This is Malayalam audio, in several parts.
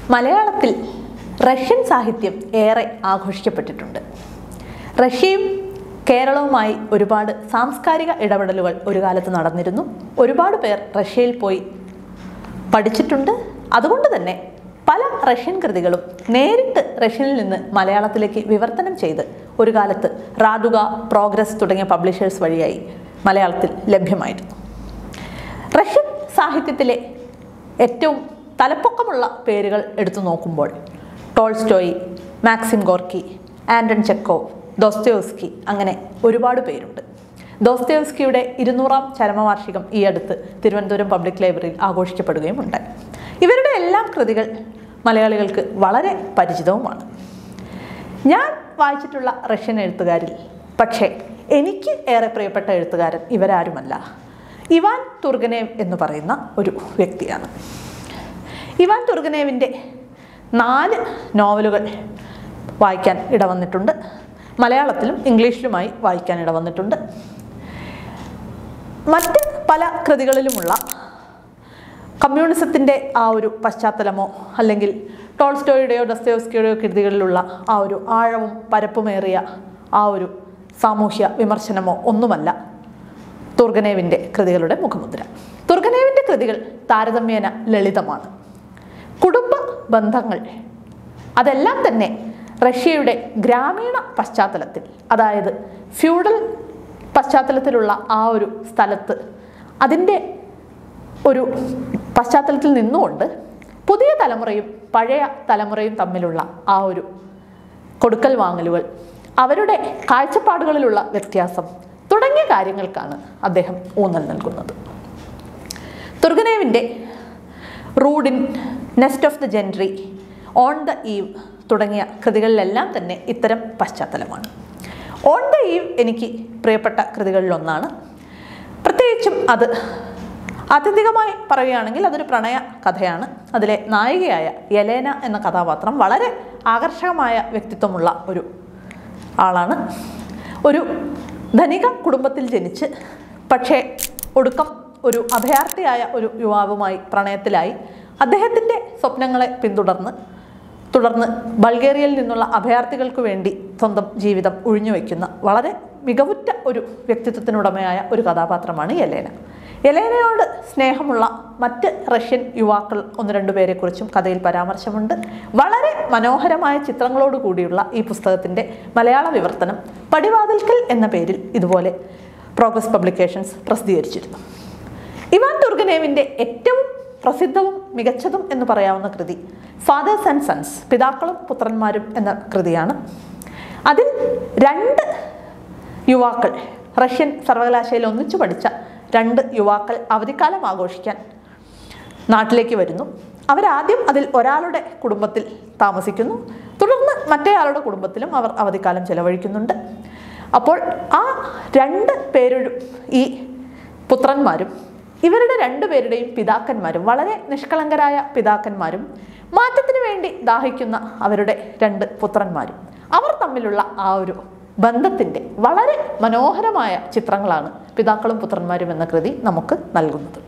മലയാളത്തിൽ റഷ്യൻ സാഹിത്യം ഏറെ ആഘോഷിക്കപ്പെട്ടിട്ടുണ്ട് റഷ്യയും കേരളവുമായി ഒരുപാട് സാംസ്കാരിക ഇടപെടലുകൾ ഒരു കാലത്ത് നടന്നിരുന്നു ഒരുപാട് പേർ റഷ്യയിൽ പോയി പഠിച്ചിട്ടുണ്ട് അതുകൊണ്ട് തന്നെ പല റഷ്യൻ കൃതികളും നേരിട്ട് റഷ്യനിൽ നിന്ന് മലയാളത്തിലേക്ക് വിവർത്തനം ചെയ്ത് ഒരു കാലത്ത് റാഡുക പ്രോഗ്രസ് തുടങ്ങിയ പബ്ലിഷേഴ്സ് വഴിയായി മലയാളത്തിൽ ലഭ്യമായിരുന്നു റഷ്യൻ സാഹിത്യത്തിലെ ഏറ്റവും തലപ്പൊക്കമുള്ള പേരുകൾ എടുത്തു നോക്കുമ്പോൾ Tolstoy Maxim Gorky Anton Chekhov Dostoevsky അങ്ങനെ ഒരുപാട് പേരുണ്ട് ദോസ്തയോസ്കിയുടെ ഇരുന്നൂറാം ചരമവാർഷികം ഈ അടുത്ത് തിരുവനന്തപുരം പബ്ലിക് ലൈബ്രറിയിൽ ആഘോഷിക്കപ്പെടുകയും ഉണ്ടായി ഇവരുടെ എല്ലാം കൃതികൾ മലയാളികൾക്ക് വളരെ പരിചിതവുമാണ് ഞാൻ വായിച്ചിട്ടുള്ള റഷ്യൻ എഴുത്തുകാരിൽ പക്ഷേ എനിക്ക് ഏറെ പ്രിയപ്പെട്ട എഴുത്തുകാരൻ ഇവരാരുമല്ല ഇവാൻ തുർഗനേവ് എന്ന് പറയുന്ന ഒരു വ്യക്തിയാണ് ഇവാൻ തുർഗനേവിൻ്റെ നാല് നോവലുകൾ വായിക്കാൻ ഇടവന്നിട്ടുണ്ട് മലയാളത്തിലും ഇംഗ്ലീഷിലുമായി വായിക്കാൻ ഇടവന്നിട്ടുണ്ട് മറ്റ് പല കൃതികളിലുമുള്ള കമ്മ്യൂണിസത്തിൻ്റെ ആ ഒരു പശ്ചാത്തലമോ അല്ലെങ്കിൽ ടോൾസ്റ്റോയുടെയോ ഡസ്തയോസ്കിയുടെയോ കൃതികളിലുള്ള ആ ഒരു ആഴവും പരപ്പുമേറിയ ആ ഒരു സാമൂഹ്യ വിമർശനമോ ഒന്നുമല്ല തുർഗനേവിൻ്റെ കൃതികളുടെ മുഖമുദ്ര തുർഗനേവിൻ്റെ കൃതികൾ താരതമ്യേന ലളിതമാണ് കുടുംബ ബന്ധങ്ങൾ അതെല്ലാം തന്നെ റഷ്യയുടെ ഗ്രാമീണ പശ്ചാത്തലത്തിൽ അതായത് ഫ്യൂഡൽ പശ്ചാത്തലത്തിലുള്ള ആ ഒരു സ്ഥലത്ത് അതിൻ്റെ ഒരു പശ്ചാത്തലത്തിൽ നിന്നുകൊണ്ട് പുതിയ തലമുറയും പഴയ തലമുറയും തമ്മിലുള്ള ആ ഒരു കൊടുക്കൽ വാങ്ങലുകൾ അവരുടെ കാഴ്ചപ്പാടുകളിലുള്ള വ്യത്യാസം തുടങ്ങിയ കാര്യങ്ങൾക്കാണ് അദ്ദേഹം ഊന്നൽ നൽകുന്നത് തുർഗനേവിൻ്റെ Rudin nest of the gentry on the eve തുടങ്ങിയ കൃതികളിലെല്ലാം തന്നെ ഇത്തരം പശ്ചാത്തലമാണ് ഓൺ ദ ഈവ് എനിക്ക് പ്രിയപ്പെട്ട കൃതികളിലൊന്നാണ് പ്രത്യേകിച്ചും അത് ആത്യന്തികമായി പറയുകയാണെങ്കിൽ അതൊരു പ്രണയ കഥയാണ് അതിലെ നായികയായ യലേന എന്ന കഥാപാത്രം വളരെ ആകർഷകമായ വ്യക്തിത്വമുള്ള ഒരു ആളാണ് ഒരു ധനിക കുടുംബത്തിൽ ജനിച്ച് പക്ഷേ ഒടുക്കം ഒരു അഭയാർത്ഥിയായ ഒരു യുവാവുമായി പ്രണയത്തിലായി അദ്ദേഹത്തിൻ്റെ സ്വപ്നങ്ങളെ പിന്തുടർന്ന് തുടർന്ന് ബൾഗേറിയയിൽ നിന്നുള്ള അഭയാർത്ഥികൾക്ക് വേണ്ടി സ്വന്തം ജീവിതം ഒഴിഞ്ഞുവെക്കുന്ന വളരെ മികവുറ്റ ഒരു വ്യക്തിത്വത്തിനുടമയായ ഒരു കഥാപാത്രമാണ് യലേന യലേനയോട് സ്നേഹമുള്ള മറ്റ് റഷ്യൻ യുവാക്കൾ ഒന്ന് രണ്ടു പേരെക്കുറിച്ചും കഥയിൽ പരാമർശമുണ്ട് വളരെ മനോഹരമായ ചിത്രങ്ങളോട് കൂടിയുള്ള ഈ പുസ്തകത്തിൻ്റെ മലയാള വിവർത്തനം പടിവാതിൽക്കൽ എന്ന പേരിൽ ഇതുപോലെ പ്രോഗ്രസ് പബ്ലിക്കേഷൻസ് പ്രസിദ്ധീകരിച്ചിരുന്നു ഇവാൻ തുർഗനേവിൻ്റെ ഏറ്റവും പ്രസിദ്ധവും മികച്ചതും എന്ന് പറയാവുന്ന കൃതി ഫാദേഴ്സ് ആൻഡ് സൺസ് പിതാക്കളും പുത്രന്മാരും എന്ന കൃതിയാണ് അതിൽ രണ്ട് യുവാക്കൾ റഷ്യൻ സർവകലാശാലയിൽ ഒന്നിച്ചു പഠിച്ച രണ്ട് യുവാക്കൾ അവധിക്കാലം ആഘോഷിക്കാൻ നാട്ടിലേക്ക് വരുന്നു അവരാദ്യം അതിൽ ഒരാളുടെ കുടുംബത്തിൽ താമസിക്കുന്നു തുടർന്ന് മറ്റേയാളുടെ കുടുംബത്തിലും അവർ അവധിക്കാലം ചെലവഴിക്കുന്നുണ്ട് അപ്പോൾ ആ രണ്ട് പേരും ഈ പുത്രന്മാരും ഇവരുടെ രണ്ടുപേരുടെയും പിതാക്കന്മാരും വളരെ നിഷ്കളങ്കരായ പിതാക്കന്മാരും മാറ്റത്തിന് വേണ്ടി ദാഹിക്കുന്ന അവരുടെ രണ്ട് പുത്രന്മാരും അവർ തമ്മിലുള്ള ആ ഒരു ബന്ധത്തിൻ്റെ വളരെ മനോഹരമായ ചിത്രങ്ങളാണ് പിതാക്കളും പുത്രന്മാരും എന്ന കൃതി നമുക്ക് നൽകുന്നത്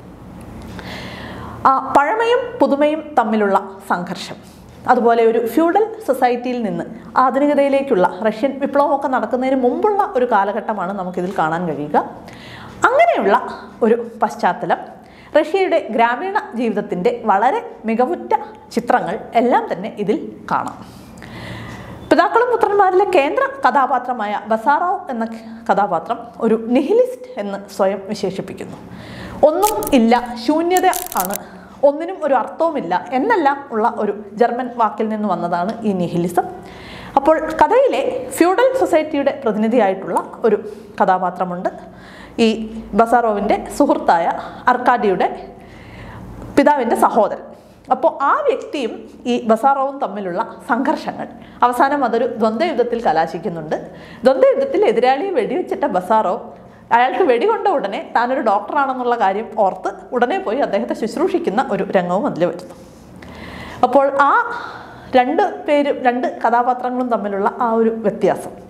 ആ പഴമയും പുതുമയും തമ്മിലുള്ള സംഘർഷം അതുപോലെ ഒരു ഫ്യൂഡൽ സൊസൈറ്റിയിൽ നിന്ന് ആധുനികതയിലേക്കുള്ള റഷ്യൻ വിപ്ലവമൊക്കെ നടക്കുന്നതിന് മുമ്പുള്ള ഒരു കാലഘട്ടമാണ് നമുക്കിതിൽ കാണാൻ കഴിയുക അങ്ങനെയുള്ള ഒരു പശ്ചാത്തലം റഷ്യയുടെ ഗ്രാമീണ ജീവിതത്തിൻ്റെ വളരെ മികവുറ്റ ചിത്രങ്ങൾ എല്ലാം തന്നെ ഇതിൽ കാണാം പിതാക്കളും പുത്രന്മാരിലെ കേന്ദ്ര കഥാപാത്രമായ ബസാറാവ് എന്ന കഥാപാത്രം ഒരു നിഹിലിസ്റ്റ് എന്ന് സ്വയം വിശേഷിപ്പിക്കുന്നു ഒന്നും ഇല്ല ശൂന്യത ആണ് ഒന്നിനും ഒരു അർത്ഥവുമില്ല എന്നെല്ലാം ഉള്ള ഒരു ജർമ്മൻ വാക്കിൽ നിന്ന് വന്നതാണ് ഈ നിഹിലിസം അപ്പോൾ കഥയിലെ ഫ്യൂഡൽ സൊസൈറ്റിയുടെ പ്രതിനിധിയായിട്ടുള്ള ഒരു കഥാപാത്രമുണ്ട് ഈ ബസാറോവിൻ്റെ സുഹൃത്തായ അർക്കാഡിയുടെ പിതാവിൻ്റെ സഹോദരൻ അപ്പോൾ ആ വ്യക്തിയും ഈ ബസാറോവും തമ്മിലുള്ള സംഘർഷങ്ങൾ അവസാനം അതൊരു ദ്വന്ദ്വയുദ്ധത്തിൽ കലാശിക്കുന്നുണ്ട് ദ്വന്ദ്വയുദ്ധത്തിൽ എതിരാളിയെ വെടിവെച്ചിട്ട ബസാറോ അയാൾക്ക് വെടികൊണ്ട ഉടനെ താനൊരു ഡോക്ടറാണെന്നുള്ള കാര്യം ഓർത്ത് ഉടനെ പോയി അദ്ദേഹത്തെ ശുശ്രൂഷിക്കുന്ന ഒരു രംഗവും അതിൽ വരുന്നു അപ്പോൾ ആ രണ്ട് പേരും രണ്ട് കഥാപാത്രങ്ങളും തമ്മിലുള്ള ആ ഒരു വ്യത്യാസം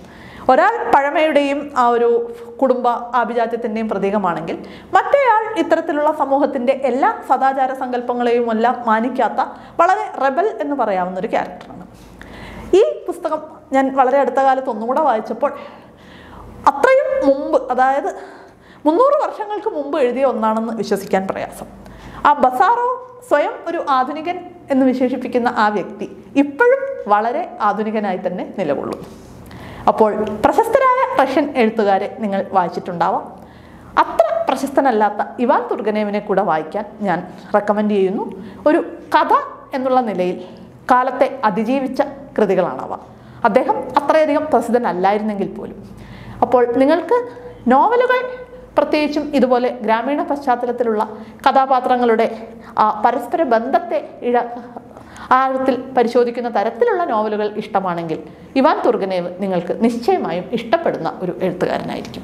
ഒരാൾ പഴമയുടെയും ആ ഒരു കുടുംബ ആഭിജാത്യത്തിൻ്റെയും പ്രതീകമാണെങ്കിൽ മറ്റേയാൾ ഇത്തരത്തിലുള്ള സമൂഹത്തിൻ്റെ എല്ലാ സദാചാര സങ്കല്പങ്ങളെയും എല്ലാം മാനിക്കാത്ത വളരെ റെബൽ എന്ന് പറയാവുന്ന ഒരു ക്യാരക്ടറാണ് ഈ പുസ്തകം ഞാൻ വളരെ അടുത്ത കാലത്ത് ഒന്നുകൂടെ വായിച്ചപ്പോൾ അത്രയും മുമ്പ് അതായത് മുന്നൂറ് വർഷങ്ങൾക്ക് മുമ്പ് എഴുതിയ ഒന്നാണെന്ന് വിശ്വസിക്കാൻ പ്രയാസം ആ ബസാറോ സ്വയം ഒരു ആധുനികൻ എന്ന് വിശേഷിപ്പിക്കുന്ന ആ വ്യക്തി ഇപ്പോഴും വളരെ ആധുനികനായി തന്നെ നിലകൊള്ളുന്നു അപ്പോൾ പ്രശസ്തരായ റഷ്യൻ എഴുത്തുകാരെ നിങ്ങൾ വായിച്ചിട്ടുണ്ടാവാം അത്ര പ്രശസ്തനല്ലാത്ത ഇവാൻ തുർഗനേവിനെ കൂടെ വായിക്കാൻ ഞാൻ റെക്കമെൻഡ് ചെയ്യുന്നു ഒരു കഥ എന്നുള്ള നിലയിൽ കാലത്തെ അതിജീവിച്ച കൃതികളാണവ അദ്ദേഹം അത്രയധികം പ്രസിദ്ധനല്ലായിരുന്നെങ്കിൽ പോലും അപ്പോൾ നിങ്ങൾക്ക് നോവലുകൾ പ്രത്യേകിച്ചും ഇതുപോലെ ഗ്രാമീണ പശ്ചാത്തലത്തിലുള്ള കഥാപാത്രങ്ങളുടെ ആ പരസ്പര ബന്ധത്തെ ഇഴ ആഴത്തിൽ പരിശോധിക്കുന്ന തരത്തിലുള്ള നോവലുകൾ ഇഷ്ടമാണെങ്കിൽ ഇവാൻ തുർഗനേവ് നിങ്ങൾക്ക് നിശ്ചയമായും ഇഷ്ടപ്പെടുന്ന ഒരു എഴുത്തുകാരനായിരിക്കും